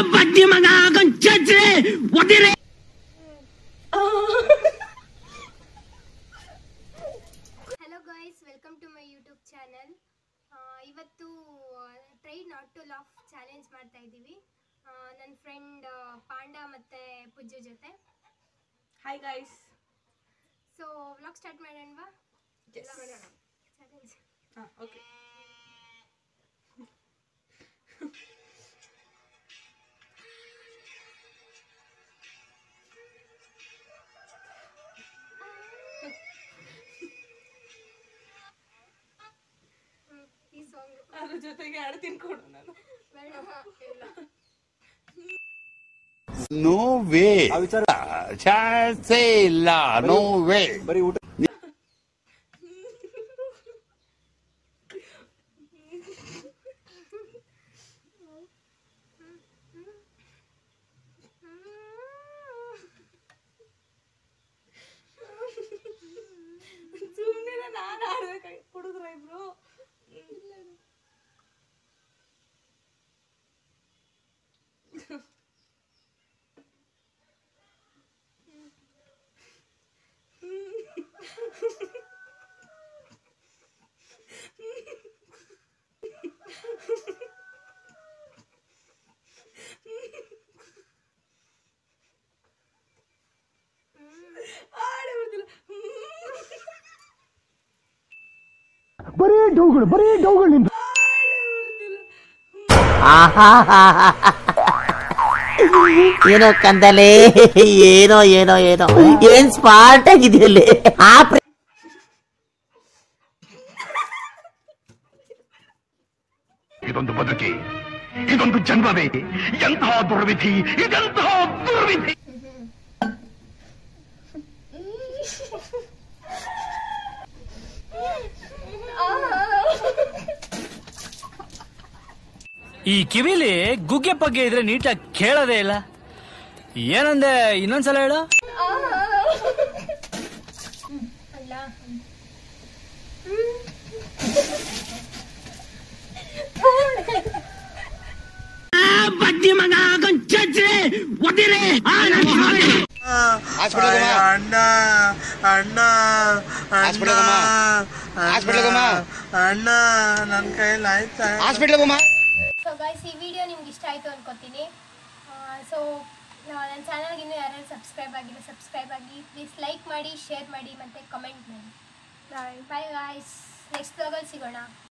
ಬಡ್ಡಿ ಮಗ ಚಚ್ರೆ ಒದಿರೆ hello guys welcome to my YouTube channel ಇವತ್ತು try not to laugh challenge ಮಾಡ್ತಾ ಇದ್ದೀವಿ ನನ್ನ ಫ್ರೆಂಡ್ ಪಾಂಡ ಮತ್ತು ಪೂಜೆ ಜೊತೆ hi guys so vlog start ಮಾಡೋಣವಾ ಚಾಲೆಂಜ್ ಹಾಂ ಓಕೆ ಈ ಸಾಂಗ್ ಅದ್ರ ಜೊತೆಗೆ ಎರಡು ತಿನ್ಕೊಡು ನಾನು ನೋ ವೇ ಚಾನ್ಸೇ ಇಲ್ಲ ನೋ ವೇ ಬರೀ ಊಟ ಸುಮ್ಮನೆ ನಾನು ಆಡ್ಬೇಕಾಗಿ ಕುಡಿದ್ರ ಇಬ್ರು ಆಡೇ ಬಿಡ್ತಿಲ್ಲ ಬರೀ ಡೌಗಳು ಬರೀ ಡೌಗಳು ನಿಂತು ಏನೋ ಕಂದಲೆ ಏನೋ ಏನೋ ಏನೋ ಏನ್ ಸ್ಮಾರ್ಟ್ ಆಗಿದೆಯಲ್ಲಿ ಆ ಪ್ರ- ಇದೊಂದು ಬದುಕಿ ಇದೊಂದು ಜನ್ಮವೇ ಎಂತಹ ದುರ್ವಿಧಿ ಇದೆಂತಹ ದುರ್ವಿಧಿ ಈ ಕಿವಿಲಿ ಗುಗ್ಗೆ ಪಗ್ಗೆ ಇದ್ರೆ ನೀಟಾಗಿ ಕೇಳೋದೇ ಇಲ್ಲ ಏನಂದೆ ಇನ್ನೊಂದ್ಸಲ ಹೇಳು ಅಲ್ಲ ಬಡ್ಡಿ ಮಗ ಚಚ್ರೆ ಒದಿರೆ ಅಣ್ಣ ಅಣ್ಣ ಅಣ್ಣ ಅಣ್ಣ ನನ್ನ ಕೈಯಲ್ಲಿ ಆಯ್ತಾ ಸೊ ಗಾಯ್ಸ್ ಈ ವಿಡಿಯೋ ನಿಮ್ಗೆ ಇಷ್ಟ ಆಯಿತು ಅನ್ಕೋತೀನಿ ಸೊ ನನ್ನ ಚಾನಲ್ಗೆ ಇನ್ನೂ ಯಾರ್ಯಾರು ಸಬ್ಸ್ಕ್ರೈಬ್ ಆಗಿಲ್ಲ ಸಬ್ಸ್ಕ್ರೈಬ್ ಆಗಿ ಪ್ಲೀಸ್ ಲೈಕ್ ಮಾಡಿ ಶೇರ್ ಮಾಡಿ ಮತ್ತು ಕಮೆಂಟ್ ಮಾಡಿ ಬಾಯ್ ಗಾಯ್ಸ್ ನೆಕ್ಸ್ಟ್ ಬ್ಲಾಗಲ್ಲಿ ಸಿಗೋಣ